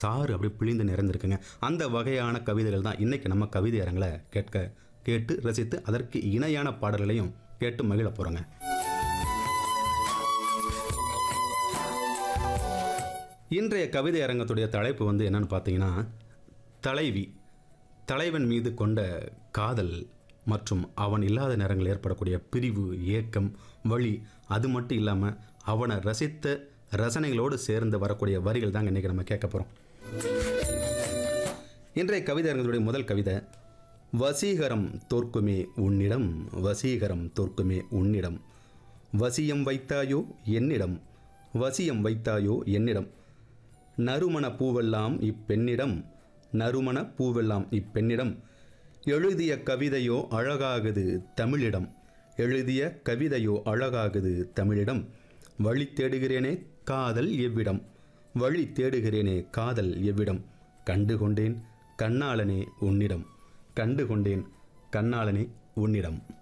சாறு அப்படியே பிழிந்து நிறைந்திருக்குங்க அந்த வகையான கவிதைகள் தான் இன்னைக்கு நம்ம கவிதை அரங்களை கேட்க கேட்டு ரசித்து அதற்கு இணையான பாடல்களையும் கேட்டு மகிழ போகிறோங்க இன்றைய கவிதை அரங்கத்துடைய தலைப்பு வந்து என்னன்னு பார்த்தீங்கன்னா தலைவி தலைவன் மீது கொண்ட காதல் மற்றும் அவன் இல்லாத நேரங்களில் ஏற்படக்கூடிய பிரிவு ஏக்கம் வழி அது மட்டும் இல்லாமல் அவனை ரசித்த ரசனைகளோடு சேர்ந்து வரக்கூடிய வரிகள் தாங்க இன்றைக்கி நம்ம கேட்க போகிறோம் இன்றைய கவிதை அரங்கத்துடைய முதல் கவிதை வசீகரம் தோற்குமே உன்னிடம் வசீகரம் தோற்குமே உன்னிடம் வசியம் வைத்தாயோ என்னிடம் வசியம் வைத்தாயோ என்னிடம் நறுமண பூவெல்லாம் இப்பெண்ணிடம் நறுமண பூவெல்லாம் இப்பெண்ணிடம் எழுதிய கவிதையோ அழகாகுது தமிழிடம் எழுதிய கவிதையோ அழகாகுது தமிழிடம் வழி தேடுகிறேனே காதல் எவ்விடம் வழி தேடுகிறேனே காதல் எவ்விடம் கண்டு கொண்டேன் கண்ணாளனே உன்னிடம் கண்டு கொண்டேன் கண்ணாளனே உன்னிடம்